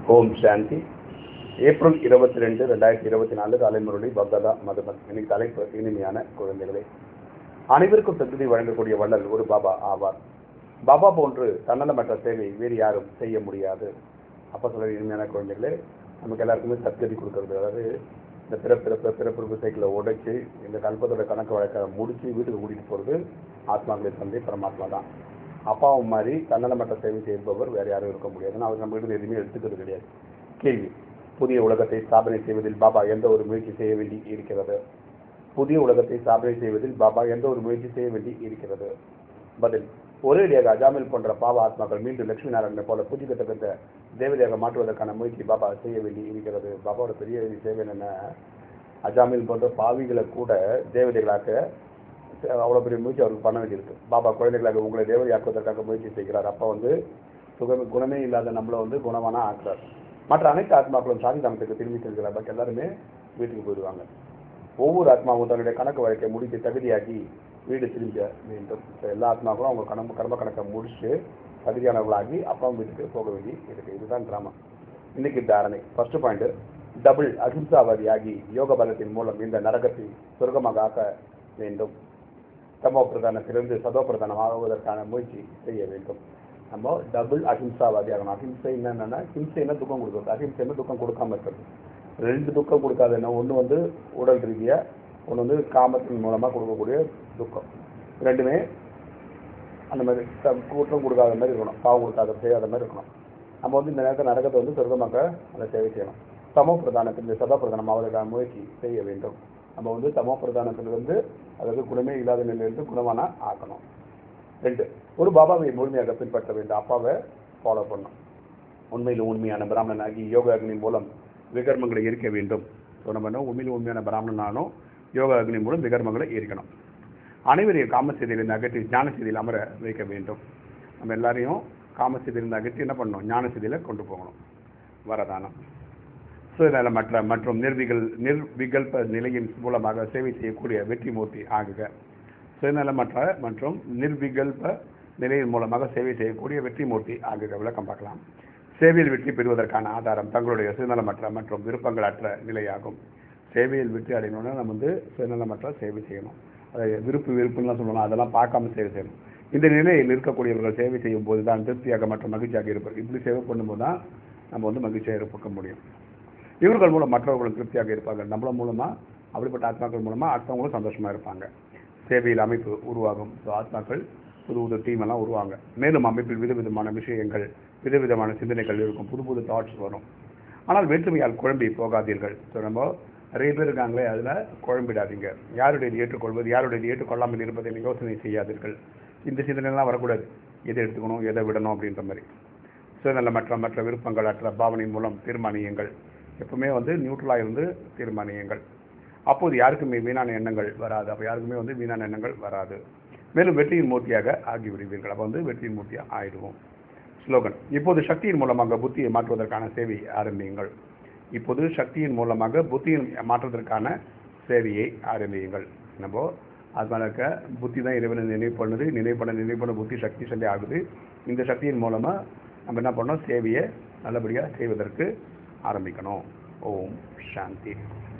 ஓம் சாந்தி April இருபத்தி ரெண்டு ரெண்டாயிரத்தி இருபத்தி நாலு தலைமுறை பக்ததா மதுபன் இன்னைக்கு தலைப்பு இனிமையான குழந்தைகளே அனைவருக்கும் சத்துதி வழங்கக்கூடிய வள்ளல் ஒரு பாபா ஆவார் பாபா போன்று தன்னலமற்ற சேவை வேறு யாரும் செய்ய முடியாது அப்போ சொல்ற இனிமையான குழந்தைகளே நமக்கு எல்லாருக்குமே சத்கதி கொடுக்கறது அதாவது இந்த பிறப்பிறப்பு பிறப்பிறப்பு சைக்கிளை உடைச்சு இந்த கல்பத்தோட கணக்கு வழக்க முடிச்சு வீட்டுக்கு கூட்டிகிட்டு போகிறது ஆத்மாக்களை தந்தை பரமாத்மா தான் அப்பாவும் மாதிரி தன்னலமற்ற சேவை செய்பவர் வேற யாரும் இருக்க முடியாதுன்னு அவர் நம்ம கிட்ட எதுவுமே எடுத்துக்கிறது கிடையாது கேள்வி புதிய உலகத்தை ஸ்தாபனை செய்வதில் பாபா எந்த ஒரு முயற்சி செய்ய வேண்டி இருக்கிறது புதிய உலகத்தை ஸ்தாபனை செய்வதில் பாபா எந்த ஒரு முயற்சி செய்ய வேண்டி இருக்கிறது பதில் ஒரேடியாக அஜாமில் போன்ற பாவ ஆத்மாக்கள் மீண்டும் லட்சுமி நாராயணனை போல புதிக்கத்தக்க தேவதையாக மாற்றுவதற்கான முயற்சி பாபா செய்ய வேண்டி இருக்கிறது பாபாவோட பெரிய சேவை என்ன அஜாமில் போன்ற பாவிகளை கூட தேவதைகளாக்க அவ்வளோ பெரிய முயற்சி அவருக்கு பண்ண வேண்டியிருக்கு பாபா குழந்தைகளாக உங்களை தேவதையாக்குவதற்காக முயற்சி செய்கிறார் அப்போ வந்து சுகமே குணமே இல்லாத நம்மளை வந்து குணமானா ஆக்குறார் மற்ற அனைத்து ஆத்மாக்களும் சாதி தாமத்துக்கு திரும்பி செல்கிறார் பாக்கி எல்லாருமே வீட்டுக்கு போயிடுவாங்க ஒவ்வொரு ஆத்மாவும் தன்னுடைய கணக்கு வழக்கை முடித்து தகுதியாகி வீடு திரும்ப வேண்டும் ஸோ எல்லா ஆத்மாக்களும் அவங்க கணக்கு கர்ம கணக்கை முடிச்சு தகுதியானவர்களாகி அப்பா வீட்டுக்கு போக வேண்டி இருக்கு இதுதான் டிராமா இன்னைக்கு தாரணை ஃபர்ஸ்ட் பாயிண்ட் டபுள் அகிம்சாவாதியாகி யோக பலத்தின் மூலம் இந்த நரகத்தை சொர்க்கமாக ஆக்க வேண்டும் தமோ பிரதானத்திலிருந்து சதோ பிரதானம் ஆகுவதற்கான முயற்சி செய்ய வேண்டும் நம்ம டபுள் அஹிம்சாவாதி ஆகணும் அஹிம்சை என்னன்னா ஹிம்சைன்னா துக்கம் கொடுக்குறது அஹிம்சைன்னா துக்கம் கொடுக்காம இருக்கிறது ரெண்டு துக்கம் கொடுக்காது என்ன ஒன்று வந்து உடல் ரீதியாக ஒன்று வந்து காமத்தின் மூலமாக கொடுக்கக்கூடிய துக்கம் ரெண்டுமே அந்த மாதிரி கூட்டம் கொடுக்காத மாதிரி இருக்கணும் பாவம் கொடுக்காத செய்யாத மாதிரி இருக்கணும் நம்ம வந்து இந்த நேரத்தில் நடக்கிறத வந்து சொர்க்கமாக்க அதை சேவை செய்யணும் சமோ பிரதானத்திலிருந்து சதா பிரதானம் ஆவதற்கான முயற்சி செய்ய வேண்டும் நம்ம வந்து தமோ பிரதானத்திலிருந்து அதாவது குணமே இல்லாத நிலையிலிருந்து குணமான ஆக்கணும் ரெண்டு ஒரு பாபாவை முழுமையாக பின்பற்ற வேண்டும் அப்பாவை ஃபாலோ பண்ணணும் உண்மையில் உண்மையான பிராமணனாகி யோக அக்னி மூலம் விகர்மங்களை எரிக்க வேண்டும் ஸோ நம்ம என்ன உண்மையில் உண்மையான பிராமணனானும் யோக அக்னி மூலம் விகர்மங்களை எரிக்கணும் அனைவரையும் காமசெய்தியிலிருந்து அகற்றி ஞான செய்தியில் அமர வைக்க வேண்டும் நம்ம எல்லாரையும் காமசெய்தியிலிருந்து அகற்றி என்ன பண்ணணும் ஞான செய்தியில் கொண்டு போகணும் வரதானம் சுயநலமற்ற மற்றும் நிர்விகல் நிர்விகல்ப நிலையின் மூலமாக சேவை செய்யக்கூடிய வெற்றி மூர்த்தி ஆகுக சுயநலமற்ற மற்றும் நிர்விகல்ப நிலையின் மூலமாக சேவை செய்யக்கூடிய வெற்றி மூர்த்தி ஆகுக விளக்கம் பார்க்கலாம் சேவையில் வெற்றி பெறுவதற்கான ஆதாரம் தங்களுடைய சுயநலமற்ற மற்றும் விருப்பங்களற்ற நிலையாகும் சேவையில் வெற்றி அடையணும்னா நம்ம வந்து சுயநலமற்ற சேவை செய்யணும் அதை விருப்பு விருப்புலாம் சொல்லணும் அதெல்லாம் பார்க்காம சேவை செய்யணும் இந்த நிலையில் இருக்கக்கூடியவர்கள் சேவை செய்யும் போது தான் திருப்தியாக மற்றும் மகிழ்ச்சியாக இருப்பார் இப்படி சேவை பண்ணும்போது தான் நம்ம வந்து மகிழ்ச்சியாக இருக்க முடியும் இவர்கள் மூலம் மற்றவர்களும் திருப்தியாக இருப்பாங்க நம்மள மூலமாக அப்படிப்பட்ட ஆத்மாக்கள் மூலமாக அடுத்தவங்களும் சந்தோஷமாக இருப்பாங்க சேவையில் அமைப்பு உருவாகும் ஸோ ஆத்மாக்கள் புது புது டீம் எல்லாம் உருவாங்க மேலும் அமைப்பில் விதவிதமான விஷயங்கள் விதவிதமான சிந்தனைகள் இருக்கும் புது புது தாட்ஸ் வரும் ஆனால் வேற்றுமையால் குழம்பி போகாதீர்கள் ஸோ நம்ம நிறைய பேர் இருக்காங்களே அதில் குழம்பிடாதீங்க யாருடைய ஏற்றுக்கொள்வது யாருடைய ஏற்றுக்கொள்ளாமல் இருப்பதை யோசனை செய்யாதீர்கள் இந்த சிந்தனைலாம் வரக்கூடாது எதை எடுத்துக்கணும் எதை விடணும் அப்படின்ற மாதிரி சுயநலமற்ற மற்ற விருப்பங்கள் அற்ற பாவனை மூலம் தீர்மானியங்கள் எப்பவுமே வந்து நியூட்ரலாக இருந்து தீர்மானியங்கள் அப்போது யாருக்குமே வீணான எண்ணங்கள் வராது அப்போ யாருக்குமே வந்து வீணான எண்ணங்கள் வராது மேலும் வெற்றியின் மூர்த்தியாக ஆகி விடுவீர்கள் அப்போ வந்து வெற்றியின் மூர்த்தியாக ஆயிடுவோம் ஸ்லோகன் இப்போது சக்தியின் மூலமாக புத்தியை மாற்றுவதற்கான சேவை ஆரம்பியுங்கள் இப்போது சக்தியின் மூலமாக புத்தியை மாற்றுவதற்கான சேவையை ஆரம்பியுங்கள் நம்ம அதனால இருக்க புத்தி தான் இறைவனை நினைவு பண்ணுது நினைவு பண்ண நினைவு பண்ண புத்தி சக்தி சொல்லி ஆகுது இந்த சக்தியின் மூலமாக நம்ம என்ன பண்ணோம் சேவையை நல்லபடியாக செய்வதற்கு ஆரம்பிக்கணும் ஓம் சாந்தி